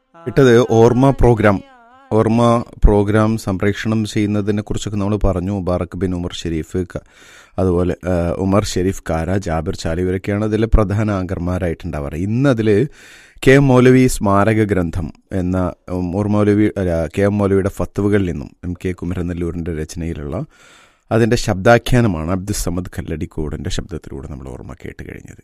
ഇട്ടത് ഓർമ്മ പ്രോഗ്രാം ഓർമ്മ പ്രോഗ്രാം സംപ്രേഷണം ചെയ്യുന്നതിനെ കുറിച്ചൊക്കെ നമ്മൾ പറഞ്ഞു മുബാറക് ബിൻ ഉമർ ഷെരീഫ് ക- അതുപോലെ ആ, ഉമർ ഷെരീഫ് കാര ജാബിർ ചാലി ഇവരൊക്കെയാണ് അതിലെ പ്രധാന ആങ്കർമാരായിട്ടുണ്ടാവാറ് ഇന്ന് അതിൽ കെ എം മൗലവി സ്മാരക ഗ്രന്ഥം എന്ന ഉമർ മൗലവി അല്ല, കെ എം മൗലവിയുടെ ഫത്തുവകളിൽ നിന്നും എം കെ കുമരനെല്ലൂരിൻ്റെ രചനയിലുള്ള അതിൻ്റെ ശബ്ദാഖ്യാനമാണ് അബ്ദുൽ സമദ് കല്ലടിക്കോടിൻ്റെ ശബ്ദത്തിലൂടെ നമ്മൾ ഓർമ്മ കേട്ട് കഴിഞ്ഞത്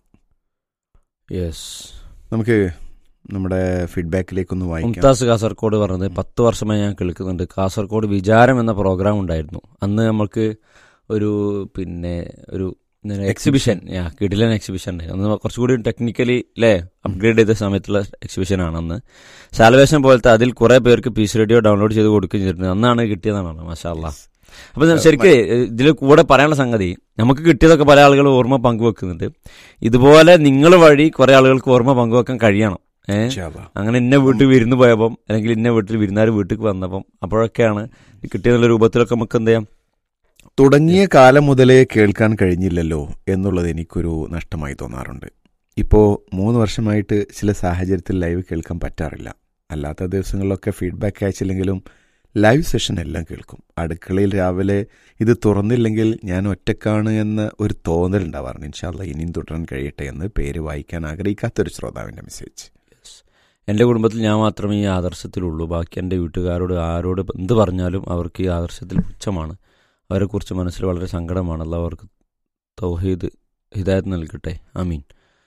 യെസ് നമുക്ക് നമ്മുടെ ഫീഡ്ബാക്കിലേക്കൊന്ന് വായിക്കാം മുംതാസ് കാസർഗോഡ് പറഞ്ഞത് പത്ത് വർഷമായി ഞാൻ കേൾക്കുന്നുണ്ട് കാസർഗോഡ് വിചാരം എന്ന പ്രോഗ്രാം ഉണ്ടായിരുന്നു അന്ന് നമുക്ക് ഒരു പിന്നെ ഒരു എക്സിബിഷൻ കിടിലൻ എക്സിബിഷൻ ഉണ്ടായിരുന്നു അന്ന് കുറച്ചുകൂടി ടെക്നിക്കലി അല്ലേ അപ്ഗ്രേഡ് ചെയ്ത സമയത്തുള്ള എക്സിബിഷൻ ആണ് അന്ന് സാൽവേഷൻ പോലത്തെ അതിൽ കുറെ പേർക്ക് പീസ് റേഡിയോ ഡൗൺലോഡ് ചെയ്ത് കൊടുക്കുകയും ചെയ്തിട്ടുണ്ട് അന്നാണ് കിട്ടിയതാണ് മാഷാല്ല അപ്പൊ ഞാൻ ശരിക്ക് ഇതിൽ കൂടെ പറയാനുള്ള സംഗതി നമുക്ക് കിട്ടിയതൊക്കെ പല ആളുകൾ ഓർമ്മ പങ്കുവെക്കുന്നുണ്ട് ഇതുപോലെ നിങ്ങൾ വഴി കുറെ ആളുകൾക്ക് ഓർമ്മ പങ്കുവെക്കാൻ കഴിയണം ഏഹ് ഇൻഷാല്ലാ. അങ്ങനെ ഇന്ന വീട്ടിൽ വിരുന്ന് പോയപ്പം അല്ലെങ്കിൽ ഇന്ന വീട്ടിൽ വിരുന്നാർ വീട്ടിൽ വന്നപ്പം അപ്പോഴൊക്കെയാണ് കിട്ടിയ രൂപത്തിലൊക്കെ നമുക്ക് എന്ത് ചെയ്യാം തുടങ്ങിയ കാലം മുതലേ കേൾക്കാൻ കഴിഞ്ഞില്ലല്ലോ എന്നുള്ളത് എനിക്കൊരു നഷ്ടമായി തോന്നാറുണ്ട് ഇപ്പോൾ മൂന്ന് വർഷമായിട്ട് ചില സാഹചര്യത്തിൽ ലൈവ് കേൾക്കാൻ പറ്റാറില്ല അല്ലാത്ത ദിവസങ്ങളിലൊക്കെ ഫീഡ്ബാക്ക് അയച്ചില്ലെങ്കിലും ലൈവ് സെഷൻ എല്ലാം കേൾക്കും അടുക്കളയിൽ രാവിലെ ഇത് തുറന്നില്ലെങ്കിൽ ഞാൻ ഒറ്റക്കാണ് എന്ന ഒരു തോന്നൽ ഉണ്ടാവാറുണ്ട് ഇൻഷാല്ല ഇനിയും തുടരാൻ കഴിയട്ടെ എന്ന് പേര് വായിക്കാൻ ആഗ്രഹിക്കാത്തൊരു ശ്രോതാവിൻ്റെ മെസ്സേജ് എൻ്റെ കുടുംബത്തിൽ ഞാൻ മാത്രമേ ഈ ആദർശത്തിലുള്ളൂ ബാക്കി എൻ്റെ വീട്ടുകാരോട് ആരോട് എന്ത് പറഞ്ഞാലും അവർക്ക് ഈ ആദർശത്തിൽ പുച്ഛമാണ് അവരെക്കുറിച്ച് മനസ്സിൽ വളരെ സങ്കടമാണ് അല്ല അവർക്ക് തൗഹീദ് ഹിദായത്ത് നൽകട്ടെ ആമീൻ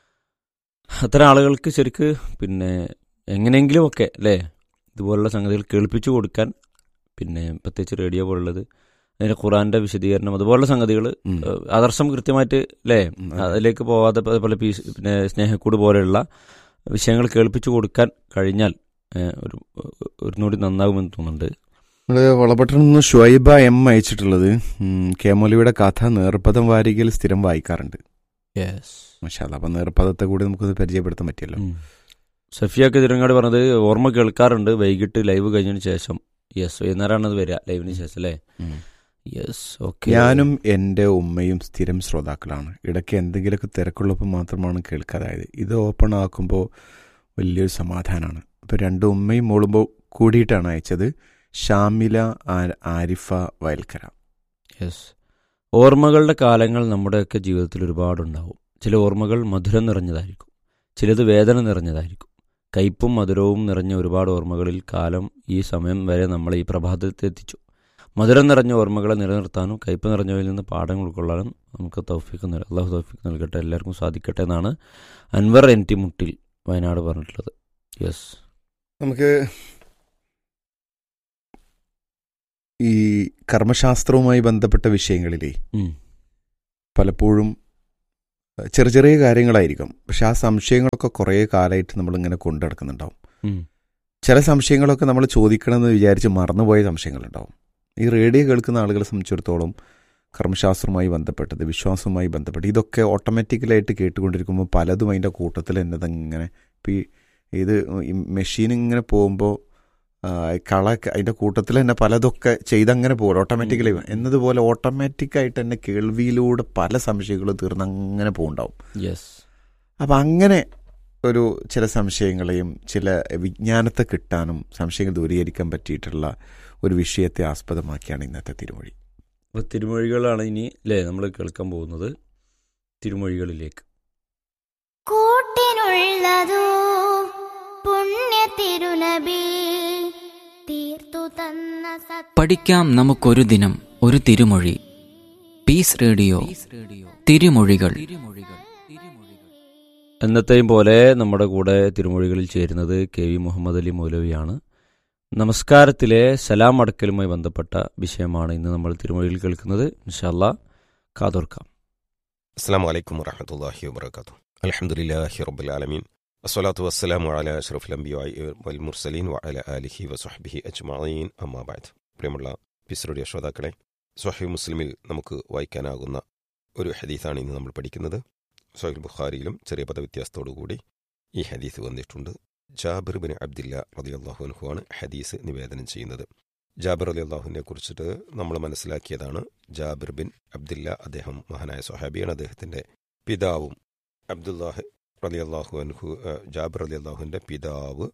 അത്തരം ആളുകൾക്ക് ശരിക്ക് പിന്നെ എങ്ങനെയെങ്കിലും ഒക്കെ അല്ലേ ഇതുപോലുള്ള സംഗതികൾ കേൾപ്പിച്ചു കൊടുക്കാൻ പിന്നെ പ്രത്യേകിച്ച് റേഡിയോ പോലുള്ളത് അതിൻ്റെ ഖുറാന്റെ വിശദീകരണം അതുപോലുള്ള സംഗതികൾ ഉം. ആദർശം കൃത്യമായിട്ട് അല്ലേ ഉം, അതിലേക്ക് പോവാതെ അതുപോലെ പീസ് പിന്നെ സ്നേഹക്കൂട് പോലെയുള്ള വിഷയങ്ങൾ കേൾപ്പിച്ചു കൊടുക്കാൻ കഴിഞ്ഞാൽ ഏഹ്, ഒരു ഒന്നുകൂടി നന്നാകുമെന്ന് തോന്നുന്നുണ്ട് നമ്മള് വളപട്ടണിൽ നിന്ന് ഷുഐബ എം അയച്ചിട്ടുള്ളത് ഉം, കെ മൗലവിയുടെ കഥ നേർപ്പദം വാരികയിൽ സ്ഥിരം വായിക്കാറുണ്ട് മഷാല അപ്പൊ നേർപ്പദത്തെ കൂടി നമുക്കൊന്ന് പരിചയപ്പെടുത്താൻ പറ്റിയല്ലോ ഉം. സഫിയാക്ക് തിരങ്ങാട് പറഞ്ഞത് ഓർമ്മ കേൾക്കാറുണ്ട് വൈകിട്ട് ലൈവ് കഴിഞ്ഞതിന് ശേഷം യെസ് വൈകുന്നേരമാണ് അത് വരിക ലൈവിന് ശേഷം അല്ലേ ഉം. യെസ് ഓക്കെ ഞാനും എൻ്റെ ഉമ്മയും സ്ഥിരം ശ്രോതാക്കളാണ് ഇടയ്ക്ക് എന്തെങ്കിലുമൊക്കെ തിരക്കുള്ളപ്പോൾ മാത്രമാണ് കേൾക്കാതായത് ഇത് ഓപ്പൺ ആക്കുമ്പോൾ വലിയൊരു സമാധാനമാണ് ഇപ്പോൾ രണ്ട് ഉമ്മയും മോളുമ്പോൾ കൂടിയിട്ടാണ് അയച്ചത് ഷാമില ആ- ആരിഫ വയൽക്കര യെസ് ഓർമ്മകളുടെ കാലങ്ങൾ നമ്മുടെയൊക്കെ ജീവിതത്തിൽ ഒരുപാടുണ്ടാവും ചില ഓർമ്മകൾ മധുരം നിറഞ്ഞതായിരിക്കും ചിലത് വേദന നിറഞ്ഞതായിരിക്കും കയ്പും മധുരവും നിറഞ്ഞ ഒരുപാട് ഓർമ്മകളിൽ കാലം ഈ സമയം വരെ നമ്മളെ ഈ പ്രഭാതത്തിൽ എത്തിച്ചു മധുരം നിറഞ്ഞ ഓർമ്മകളെ നിലനിർത്താനും കയ്പ് നിറഞ്ഞവയിൽ നിന്ന് പാഠങ്ങൾ ഉൾക്കൊള്ളാനും നമുക്ക് തൗഫീക്ക് നൽ അള്ളാഹു തൗഫീക്ക് നൽകട്ടെ എല്ലാവർക്കും സാധിക്കട്ടെ എന്നാണ് അൻവർ എൻ ടി മുട്ടിൽ വയനാട് പറഞ്ഞിട്ടുള്ളത് യെസ് നമുക്ക് ഈ കർമ്മശാസ്ത്രവുമായി ബന്ധപ്പെട്ട വിഷയങ്ങളിലേ പലപ്പോഴും ചെറിയ ചെറിയ കാര്യങ്ങളായിരിക്കും പക്ഷെ ആ സംശയങ്ങളൊക്കെ കുറേ കാലമായിട്ട് നമ്മളിങ്ങനെ കൊണ്ടു നടക്കുന്നുണ്ടാവും ചില സംശയങ്ങളൊക്കെ നമ്മൾ ചോദിക്കണമെന്ന് വിചാരിച്ച് മറന്നുപോയ സംശയങ്ങളുണ്ടാവും ഈ റേഡിയോ കേൾക്കുന്ന ആളുകളെ സംബന്ധിച്ചിടത്തോളം കർമ്മശാസ്ത്രവുമായി ബന്ധപ്പെട്ടത് വിശ്വാസവുമായി ബന്ധപ്പെട്ട് ഇതൊക്കെ ഓട്ടോമാറ്റിക്കലായിട്ട് കേട്ടുകൊണ്ടിരിക്കുമ്പോൾ പലതും അതിൻ്റെ കൂട്ടത്തിൽ തന്നെ ഇതങ്ങനെ ഇപ്പം ഈ ഇത് ഈ മെഷീൻ ഇങ്ങനെ പോകുമ്പോൾ കള അതിൻ്റെ കൂട്ടത്തിൽ തന്നെ പലതൊക്കെ ചെയ്തങ്ങനെ പോകും ഓട്ടോമാറ്റിക്കലി എന്നതുപോലെ ഓട്ടോമാറ്റിക്കായിട്ട് തന്നെ കേൾവിയിലൂടെ പല സംശയങ്ങളും തീർന്ന് അങ്ങനെ പോകുന്നുണ്ടാവും യെസ് അപ്പം അങ്ങനെ ഒരു ചില സംശയങ്ങളെയും ചില വിജ്ഞാനത്തെ കിട്ടാനും സംശയങ്ങൾ ദൂരീകരിക്കാൻ പറ്റിയിട്ടുള്ള ഒരു വിഷയത്തെ ആസ്പദമാക്കിയാണ് ഇന്നത്തെ തിരുമൊഴി അപ്പോൾ തിരുമൊഴികളാണ് ഇനി അല്ലേ നമ്മൾ കേൾക്കാൻ പോകുന്നത് തിരുമൊഴികളിലേക്ക് കൂട്ടിനുള്ളതോ പുണ്യ തിരുനബി തീർത്തു തന്ന സത്യ പഠിക്കാം നമുക്കൊരു ദിനം ഒരു തിരുമൊഴി പീസ് റേഡിയോ തിരുമൊഴികൾ എന്നത്തെയും പോലെ നമ്മുടെ കൂടെ തിരുമൊഴികളിൽ ചേരുന്നത് കെ വി മുഹമ്മദ് അലി മൗലവിയാണ് നമസ്കാരത്തിലെ സലാം അടക്കലുമായി ബന്ധപ്പെട്ട വിഷയമാണ് ഇന്ന് നമ്മൾ തിരുമൊഴിയിൽ കേൾക്കുന്നത് ഇൻഷല്ല കാതോർക്കാം അസ്സാം വലൈക്കും വറഹമത്തല്ലാഹി വബർക്കാത്തു അലഹമുല്ലാഹി റബ്ബുലാലമീൻ അസ്വലാത്തു വസ്സലാമു അല അഷ്റഫുൽ അംബിയായി വൽ മുർസലീൻ വഅല ആലിഹി വസുഹബിഹി അജ്മഈൻ അമ്മാബാദ് പ്രിയമുള്ള പിസ്റുഡിയ ശ്രോതാക്കളെ സ്വഹീ മുസ്ലിമിൽ നമുക്ക് വായിക്കാനാകുന്ന ഒരു ഹദീസാണ് ഇന്ന് നമ്മൾ പഠിക്കുന്നത് സൊഹീൽ ബുഖാരിയിലും ചെറിയ പദവ്യത്യാസത്തോടുകൂടി ഈ ഹദീസ് വന്നിട്ടുണ്ട് ജാബിർ ബിൻ അബ്ദില്ല റളിയല്ലാഹു അൻഹു ആണ് ഹദീസ് നിവേദനം ചെയ്യുന്നത് ജാബിർ അലി അള്ളാഹുവിനെ കുറിച്ചിട്ട് നമ്മൾ മനസ്സിലാക്കിയതാണ് ജാബിർ ബിൻ അബ്ദില്ല അദ്ദേഹം മഹാനായ സ്വഹാബിയാണ് അദ്ദേഹത്തിന്റെ പിതാവും അബ്ദുല്ലാഹ് അലി അള്ളാഹു അൻഹു ജാബിർ അലി അള്ളാഹുവിന്റെ പിതാവ്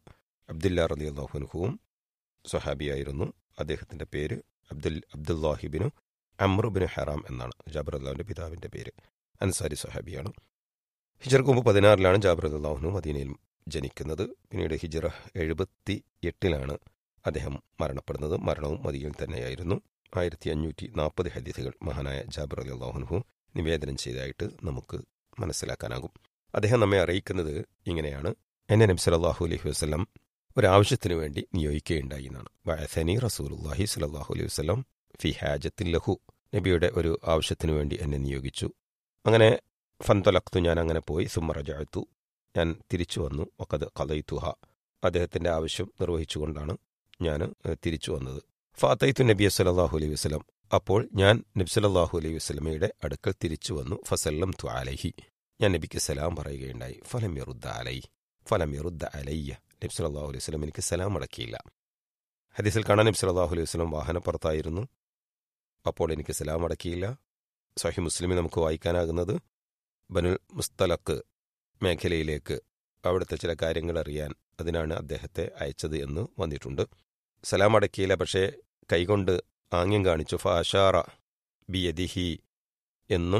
അബ്ദുല്ല റലി അള്ളാഹുനുഹുവും സ്വഹാബിയായിരുന്നു അദ്ദേഹത്തിന്റെ പേര് അബ്ദുൽ അബ്ദുല്ലാഹിബിനു അമ്രുബിന് ഹറാം എന്നാണ് ജാബർ അള്ളാഹുവിന്റെ പിതാവിന്റെ പേര് അൻസാരി സ്വഹാബിയാണ് ഹിജർക്ക് മുമ്പ് പതിനാറിലാണ് ജാബർ അള്ളാഹുനു മദീനയിൽ ജനിക്കുന്നത് പിന്നീട് ഹിജറ എഴുപത്തി എട്ടിലാണ് അദ്ദേഹം മരണപ്പെടുന്നത് മരണവും മദീനയിൽ തന്നെയായിരുന്നു ആയിരത്തി അഞ്ഞൂറ്റി നാൽപ്പത് ഹദീസുകൾ മഹാനായ ജാബർ അലി അള്ളാഹുനുഹു നിവേദനം ചെയ്തതായിട്ട് നമുക്ക് മനസ്സിലാക്കാനാകും അദ്ദേഹം നമ്മെ അറിയിക്കുന്നത് ഇങ്ങനെയാണ് എന്നെ നബി സല്ലല്ലാഹു അലൈഹി വസല്ലം ഒരാവശ്യത്തിനു വേണ്ടി നിയോഗിക്കുകയുണ്ടായി എന്നാണ് വഅസനി റസൂലുള്ളാഹി സ്വല്ലല്ലാഹു അലൈഹി വസല്ലം ഫി ഹാജത്തിൽ ലഹു നബിയുടെ ഒരു ആവശ്യത്തിനു വേണ്ടി എന്നെ നിയോഗിച്ചു അങ്ങനെ ഫന്തലക്തു ഞാൻ അങ്ങനെ പോയി സുമ്മറജഅത്തു ഞാൻ തിരിച്ചു വന്നു ഒക്കത് കലൈത്തുഹ അദ്ദേഹത്തിന്റെ ആവശ്യം നിർവഹിച്ചുകൊണ്ടാണ് ഞാൻ ഏഹ്, തിരിച്ചു വന്നത് ഫാത്തൈത്തു നബിയ സല്ലല്ലാഹു അലൈഹി വസല്ലം അപ്പോൾ ഞാൻ നബി സല്ലല്ലാഹു അലൈഹി വസല്ലമയുടെ അടുക്കൽ തിരിച്ചു വന്നു ഫസല്ലം തു അലൈഹി ഞാൻ നബിക്ക് സലാം പറയുകയുണ്ടായി ഫലം യറുദ്ദ അലൈ ഫലം യറുദ്ദ അലയ്യ നബി സല്ലല്ലാഹു അലൈഹി വസല്ലം എനിക്ക് സലാം അടക്കിയില്ല ഹദീസിൽ കാണാൻ നബി സല്ലല്ലാഹു അലൈഹി വസല്ലം വാഹനപ്പുറത്തായിരുന്നു അപ്പോൾ എനിക്ക് സലാം അടക്കിയില്ല സഹി മുസ്ലിമിൽ നമുക്ക് വായിക്കാനാകുന്നത് ബനുൽ മുസ്തലക്ക് മേഖലയിലേക്ക് അവിടുത്തെ ചില കാര്യങ്ങൾ അറിയാൻ അതിനാണ് അദ്ദേഹത്തെ അയച്ചത് എന്ന് വന്നിട്ടുണ്ട് സലാം അടക്കിയില്ല പക്ഷേ കൈകൊണ്ട് ആംഗ്യം കാണിച്ചു ഫാഷാറ ബിയദിഹി എന്നും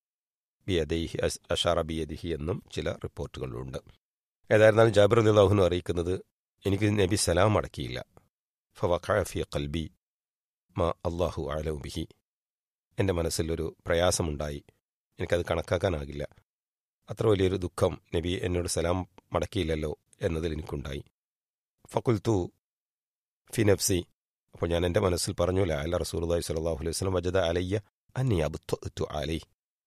ബിയദൈഹി അസ്- അഷാറ ബിയദിഹി എന്നും ചില റിപ്പോർട്ടുകളുണ്ട് ഏതായിരുന്നാലും ജാബിർ അലിഹുനു അറിയിക്കുന്നത് എനിക്ക് നബി സലാം അടക്കിയില്ല ഫവഖഅ ഫി ഖൽബി മാ അള്ളാഹു അലം ബിഹി എൻ്റെ മനസ്സിൽ ഒരു പ്രയാസമുണ്ടായി എനിക്കത് കണക്കാക്കാനാകില്ല അത്ര വലിയൊരു ദുഃഖം നബി എന്നോട് സലാം മടക്കിയില്ലല്ലോ എന്നതിൽ എനിക്കുണ്ടായി ഫക്കുൽത്തു ഫി നഫ്സി അപ്പോൾ ഞാൻ എൻ്റെ മനസ്സിൽ പറഞ്ഞു അല്ല റസൂലുള്ളാഹി സ്വല്ലല്ലാഹു അലൈഹി വസല്ലം വജദ അലയ്യ അന്നി അബ്തു അലൈ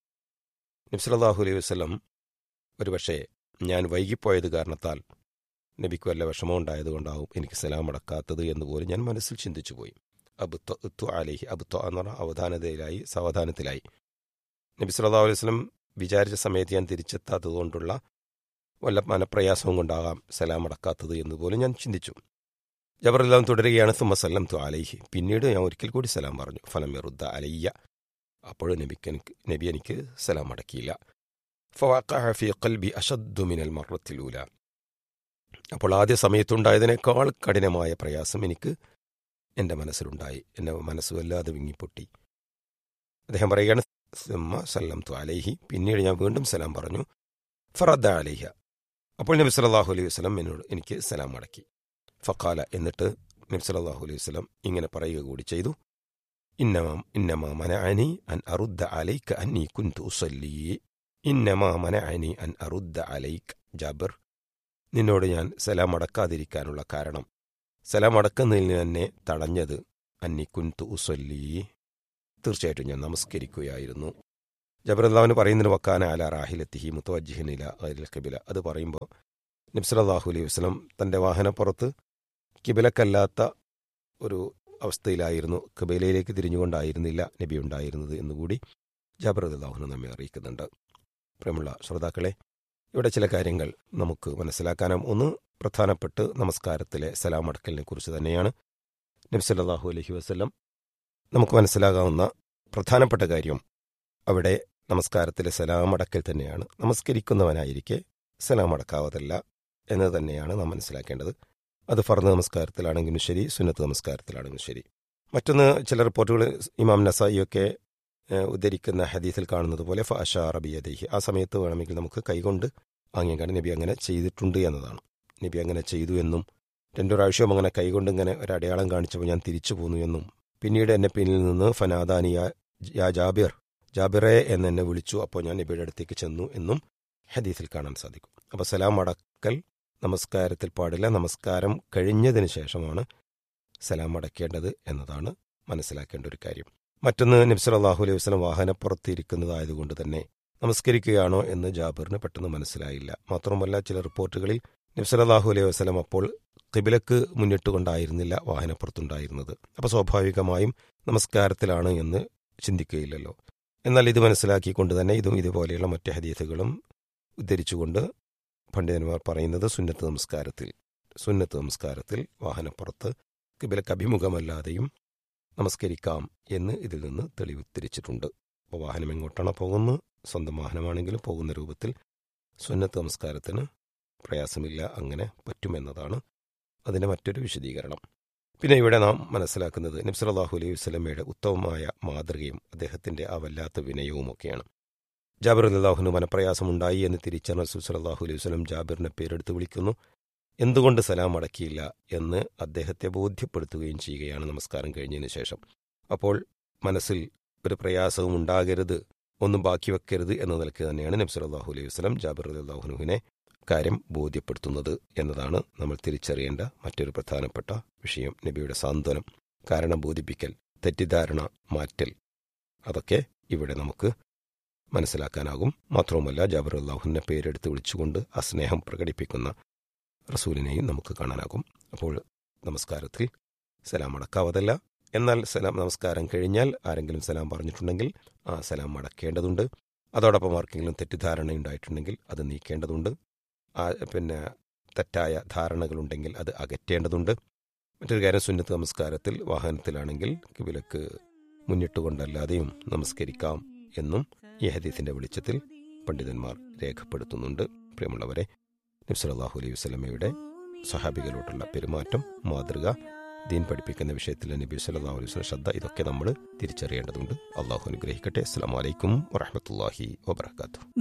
നബി സല്ലല്ലാഹു അലൈഹി വസല്ലം ഒരുപക്ഷേ ഞാൻ വൈകിപ്പോയത് കാരണത്താൽ നബിക്ക് വല്ല വിഷമം ഉണ്ടായതുകൊണ്ടാവും എനിക്ക് സലാം അടക്കാത്തത് എന്ന് പോലും ഞാൻ മനസ്സിൽ ചിന്തിച്ചു പോയി അബുത്തു അലൈഹി അബുത്തു എന്ന് പറഞ്ഞാൽ അവധാനതയിലായി സാവധാനത്തിലായി നബി സല്ലല്ലാഹു അലൈഹി വസല്ലം വിചാരിച്ച സമയത്ത് ഞാൻ തിരിച്ചെത്താത്തത് കൊണ്ടുള്ള വല്ല മനപ്രയാസവും കൊണ്ടാകാം സലാം അടക്കാത്തത് എന്ന് പോലും ഞാൻ ചിന്തിച്ചു ജബറെല്ലാം തുടരുകയാണ് സുമ സല്ലം തു അലൈഹി പിന്നീട് ഞാൻ ഒരിക്കൽ കൂടി സലാം പറഞ്ഞു ഫലം യറുദ്ദ അലയ്യ അപ്പോഴും നബിക്ക് എനിക്ക് നബി എനിക്ക് സലാം അടക്കിയില്ല ഫവാഖഅ ഫീ ഖൽബി അശദ്ദു മിനൽ മർറത്തിൽ ഊല അപ്പോൾ ആദ്യ സമയത്തുണ്ടായതിനേക്കാൾ കഠിനമായ പ്രയാസം എനിക്ക് എൻ്റെ മനസ്സിലുണ്ടായി എൻ്റെ മനസ്സ് വല്ലാതെ വിങ്ങിപ്പൊട്ടി അദ്ദേഹം പറയുകയാണ് സുമ്മ സല്ലം തു അലൈഹി പിന്നീട് ഞാൻ വീണ്ടും സലാം പറഞ്ഞു ഫറദ്ദ അലൈഹ അപ്പോൾ നബി സല്ലല്ലാഹു അലൈഹി വസല്ലം എന്നോട് എനിക്ക് സലാം മടക്കി ഫഖാല എന്നിട്ട് നബി സല്ലല്ലാഹു അലൈഹി വസല്ലം ഇങ്ങനെ പറയുക കൂടി ചെയ്തു ഇന്നമാ ഇന്നമാ മനഅനി അൻ അറുദ്ദ അലൈക അന്നി കുൻതു ഉസല്ലി ഇന്നമാ മനഅനി അൻ അറുദ്ദ അലൈക ജാബിർ നിന്നോട് ഞാൻ സലാം അടക്കാതിരിക്കാനുള്ള കാരണം സലാം അടക്കുന്നതിൽ നിന്ന് തന്നെ തടഞ്ഞത് അന്നി കുൻതു ഉസല്ലി തീർച്ചയായിട്ടും ഞാൻ നമസ്കരിക്കുകയായിരുന്നു ജബറുല്ലാവിന് പറയുന്നതിന് വക്കാന അല റാഹിലെത്തിഹി മുത്തവജിഹിനില അലിൽ കിബില അത് പറയുമ്പോൾ നബ്സലാഹു അലൈഹി വസ്ലം തൻ്റെ വാഹനപ്പുറത്ത് കിബിലക്കല്ലാത്ത ഒരു അവസ്ഥയിലായിരുന്നു കിബിലയിലേക്ക് തിരിഞ്ഞുകൊണ്ടായിരുന്നില്ല നബി ഉണ്ടായിരുന്നത് എന്നുകൂടി ജാബർ അള്ളാഹുന് നമ്മെ അറിയിക്കുന്നുണ്ട് പ്രിയമുള്ള ശ്രോതാക്കളെ ഇവിടെ ചില കാര്യങ്ങൾ നമുക്ക് മനസ്സിലാക്കാനാം ഒന്ന് പ്രധാനപ്പെട്ട് നമസ്കാരത്തിലെ സലാം അടക്കലിനെ കുറിച്ച് തന്നെയാണ് നബ്സല്ലാഹു അലഹി വസ്ലം നമുക്ക് മനസ്സിലാകാവുന്ന പ്രധാനപ്പെട്ട കാര്യം അവിടെ നമസ്കാരത്തിലെ സലാം അടക്കൽ തന്നെയാണ് നമസ്കരിക്കുന്നവനായിരിക്കെ സലാം അടക്കാവതല്ല എന്ന് തന്നെയാണ് നാം മനസ്സിലാക്കേണ്ടത് അത് ഫർദ് നമസ്കാരത്തിലാണെങ്കിലും ശരി സുന്നത്ത് നമസ്കാരത്തിലാണെങ്കിലും ശരി മറ്റൊന്ന് ചില റിപ്പോർട്ടുകൾ ഇമാം നസായിയൊക്കെ ഏഹ്, ഉദ്ധരിക്കുന്ന ഹദീസിൽ കാണുന്നത് പോലെ ഫാഷാ റബിയദേഹി ആ സമയത്ത് വേണമെങ്കിൽ നമുക്ക് കൈകൊണ്ട് ആംഗ്യം കാണി നബി അങ്ങനെ ചെയ്തിട്ടുണ്ട് എന്നതാണ് നബി അങ്ങനെ ചെയ്തു എന്നും രണ്ടു പ്രാവശ്യവും അങ്ങനെ കൈകൊണ്ട് ഇങ്ങനെ ഒരു അടയാളം കാണിച്ചപ്പോൾ ഞാൻ തിരിച്ചു പോന്നു എന്നും പിന്നീട് എന്നെ പിന്നിൽ നിന്ന് ഫനാദാനി യാ- യാ ജാബിർ ജാബിറെ എന്ന് എന്നെ വിളിച്ചു അപ്പോൾ ഞാൻ നബിയുടെ അടുത്തേക്ക് ചെന്നു എന്നും ഹദീസിൽ കാണാൻ സാധിക്കും അപ്പോൾ സലാം അടക്കൽ നമസ്കാരത്തിൽ പാടില്ല നമസ്കാരം കഴിഞ്ഞതിന് ശേഷമാണ് സലാം അടക്കേണ്ടത് എന്നതാണ് മനസ്സിലാക്കേണ്ട ഒരു കാര്യം മറ്റൊന്ന് നബ്സർ അള്ളാഹു അലൈഹി വസ്ലം വാഹനപ്പുറത്തിരിക്കുന്നതായതുകൊണ്ട് തന്നെ നമസ്കരിക്കുകയാണോ എന്ന് ജാബിറിന് പെട്ടെന്ന് മനസ്സിലായില്ല മാത്രമല്ല ചില റിപ്പോർട്ടുകളിൽ നബ്സർ അള്ളാഹു അലൈഹി വസ്ലം അപ്പോൾ കിബിലക്ക് മുന്നിട്ടുകൊണ്ടായിരുന്നില്ല വാഹനപ്പുറത്തുണ്ടായിരുന്നത് അപ്പോൾ സ്വാഭാവികമായും നമസ്കാരത്തിലാണ് എന്ന് ചിന്തിക്കുകയില്ലല്ലോ എന്നാൽ ഇത് മനസ്സിലാക്കിക്കൊണ്ട് തന്നെ ഇതും ഇതുപോലെയുള്ള മറ്റ് ഹദീസുകളും ഉദ്ധരിച്ചുകൊണ്ട് പണ്ഡിതന്മാർ പറയുന്നത് സുന്നത്ത് നമസ്കാരത്തിൽ സുന്നത്ത് നമസ്കാരത്തിൽ വാഹനപ്പുറത്ത് കിബിലക്ക് അഭിമുഖമല്ലാതെയും നമസ്കരിക്കാം എന്ന് ഇതിൽ നിന്ന് തെളിവ് തിരിച്ചിട്ടുണ്ട് അപ്പോൾ വാഹനം എങ്ങോട്ടാണോ പോകുന്നത് സ്വന്തം വാഹനമാണെങ്കിലും പോകുന്ന രൂപത്തിൽ സുന്നത്ത് നമസ്കാരത്തിന് പ്രയാസമില്ല അങ്ങനെ പറ്റുമെന്നതാണ് അതിൻ്റെ മറ്റൊരു വിശദീകരണം പിന്നെ ഇവിടെ നാം മനസ്സിലാക്കുന്നത് നബ്സലാഹു അലൈഹി വസ്ലമയുടെ ഉത്തമമായ മാതൃകയും അദ്ദേഹത്തിൻ്റെ ആ വല്ലാത്ത വിനയവുമൊക്കെയാണ് ജാബിർ അല്ലാഹുന് മനപ്രയാസമുണ്ടായി എന്ന് തിരിച്ചറിഞ്ഞ റസൂൽ സലാഹു അലൈഹി വസ്ലം ജാബിറിനെ പേരെടുത്ത് വിളിക്കുന്നു എന്തുകൊണ്ട് സലാം അടക്കിയില്ല എന്ന് അദ്ദേഹത്തെ ബോധ്യപ്പെടുത്തുകയും ചെയ്യുകയാണ് നമസ്കാരം കഴിഞ്ഞതിന് ശേഷം അപ്പോൾ മനസ്സിൽ ഒരു പ്രയാസവും ഉണ്ടാകരുത് ഒന്നും ബാക്കി വെക്കരുത് എന്ന നിലയ്ക്ക് തന്നെയാണ് നബ്സർ അള്ളാഹു അലൈഹി വസ്ലം ജാബിർ അള്ളാഹുനുവിനെ കാര്യം ബോധ്യപ്പെടുത്തുന്നത് എന്നതാണ് നമ്മൾ തിരിച്ചറിയേണ്ട മറ്റൊരു പ്രധാനപ്പെട്ട വിഷയം നബിയുടെ സാന്ത്വനം കാരണം ബോധിപ്പിക്കൽ തെറ്റിദ്ധാരണ മാറ്റൽ അതൊക്കെ ഇവിടെ നമുക്ക് മനസ്സിലാക്കാനാകും മാത്രവുമല്ല ജാബിർ അള്ളാഹുവിനെ പേരെടുത്ത് വിളിച്ചുകൊണ്ട് ആ സ്നേഹം പ്രകടിപ്പിക്കുന്ന റസൂലിനെയും നമുക്ക് കാണാനാകും അപ്പോൾ നമസ്കാരത്തിൽ സലാം അടക്കാവതല്ല എന്നാൽ സലാം നമസ്കാരം കഴിഞ്ഞാൽ ആരെങ്കിലും സലാം പറഞ്ഞിട്ടുണ്ടെങ്കിൽ ആ സലാം അടക്കേണ്ടതുണ്ട് അതോടൊപ്പം ആർക്കെങ്കിലും തെറ്റിദ്ധാരണ ഉണ്ടായിട്ടുണ്ടെങ്കിൽ അത് നീക്കേണ്ടതുണ്ട് ആ പിന്നെ തെറ്റായ ധാരണകളുണ്ടെങ്കിൽ അത് അകറ്റേണ്ടതുണ്ട് മറ്റൊരു കാര്യം സുന്നത്ത് നമസ്കാരത്തിൽ വാഹനത്തിലാണെങ്കിൽ കിബിലക്ക് മുന്നിട്ടുകൊണ്ടല്ലാതെയും നമസ്കരിക്കാം എന്നും ഈ ഹദീസിന്റെ വെളിച്ചത്തിൽ പണ്ഡിതന്മാർ രേഖപ്പെടുത്തുന്നുണ്ട് പ്രിയമുള്ളവരെ നബ്സലാഹു അലൈഹി വസ്ലമയുടെ സഹാബികളോടുള്ള പെരുമാറ്റം മാതൃക ദീൻ പഠിപ്പിക്കുന്ന വിഷയത്തിൽ നബി സല്ലല്ലാഹു അലൈഹി വസല്ലം ശ്രദ്ധ ഇതൊക്കെ നമ്മൾ തിരിച്ചറിയേണ്ടതുണ്ട് അള്ളാഹു അനുഗ്രഹിക്കട്ടെ അസ്സലാമു അലൈക്കും വറഹ്മത്തുള്ളാഹി വബറകാതുഹു